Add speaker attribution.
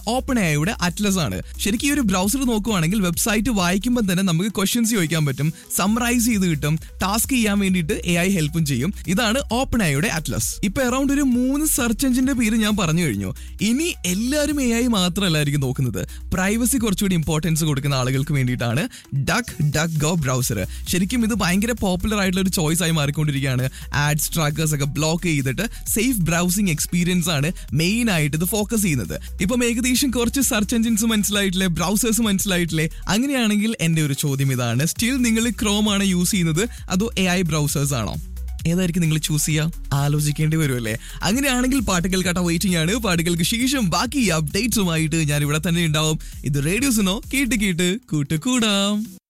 Speaker 1: open എയുടെ Atlas ആണ് ശരിക്കും ഈ ഒരു ബ്രൗസർ നോക്കുവാണെങ്കിൽ വെബ്സൈറ്റ് വായിക്കുമ്പോൾ തന്നെ നമുക്ക് ക്വസ്റ്റ്യൻസ് ചോദിക്കാൻ പറ്റും സമ്മറൈസ് ചെയ്ത് കിട്ടും ടാസ്ക് ചെയ്യാൻ വേണ്ടിയിട്ട് എ ഐ ഹെൽപ്പും ചെയ്യും ഇതാണ് ഓപ്പൺ ഐയുടെ അറ്റ്ലസ് ഇപ്പൊ അറൌണ്ട് ഒരു മൂന്ന് സെർച്ച് എഞ്ചിന്റെ പേര് ഞാൻ പറഞ്ഞു കഴിഞ്ഞു ഇനി എല്ലാവരും എ ഐ മാത്രമല്ലായിരിക്കും നോക്കുന്നത് പ്രൈവസി കുറച്ചുകൂടി ഇമ്പോർട്ടൻസ് കൊടുക്കുന്ന ആളുകൾക്ക് വേണ്ടിയിട്ടാണ് ഡക്ക് ഡക്ക് ഗോ ബ്രൗസർ ശരിക്കും ഇത് ഭയങ്കര പോപ്പുലർ ആയിട്ടുള്ള ഒരു ചോയ്സ് ആയി മാറിക്കൊണ്ടിരിക്കുകയാണ് ആഡ്സ് ട്രാക്കേഴ്സ് ഒക്കെ ബ്ലോക്ക് ചെയ്തിട്ട് സേഫ് ബ്രൗസിംഗ് എക്സ്പീരിയൻസ് ആണ് മെയിൻ ആയിട്ട് ഇത് ഫോക്കസ് ചെയ്യുന്നത് ഇപ്പം ഏകദേശം കുറച്ച് സെർച്ച് എഞ്ചിൻസ് മനസ്സിലായിട്ടില്ലേ ബ്രൗസേഴ്സ് മനസ്സിലായിട്ടില്ലേ അങ്ങനെയാണെങ്കിൽ എന്റെ ഒരു ചോദ്യം ഇതാണ് സ്റ്റിൽ നിങ്ങൾ ക്രോം ആണ് യൂസ് ചെയ്യുന്നത് അതോ എ ഐ ബ്രൗസേഴ്സ് ആണോ ഏതായിരിക്കും നിങ്ങൾ ചൂസ് ചെയ്യുക ആലോചിക്കേണ്ടി വരുമല്ലേ അങ്ങനെയാണെങ്കിൽ പാട്ടുകൾ കേട്ട വെയിറ്റിംഗ് ആണ് പാട്ടുകൾക്ക് ശേഷം ബാക്കി അപ്ഡേറ്റ്സുമായിട്ട് ഞാൻ ഇവിടെ തന്നെ ഉണ്ടാവും ഇത് റേഡിയോസിനോ കേട്ട് കേട്ട് കൂട്ടുകൂടാം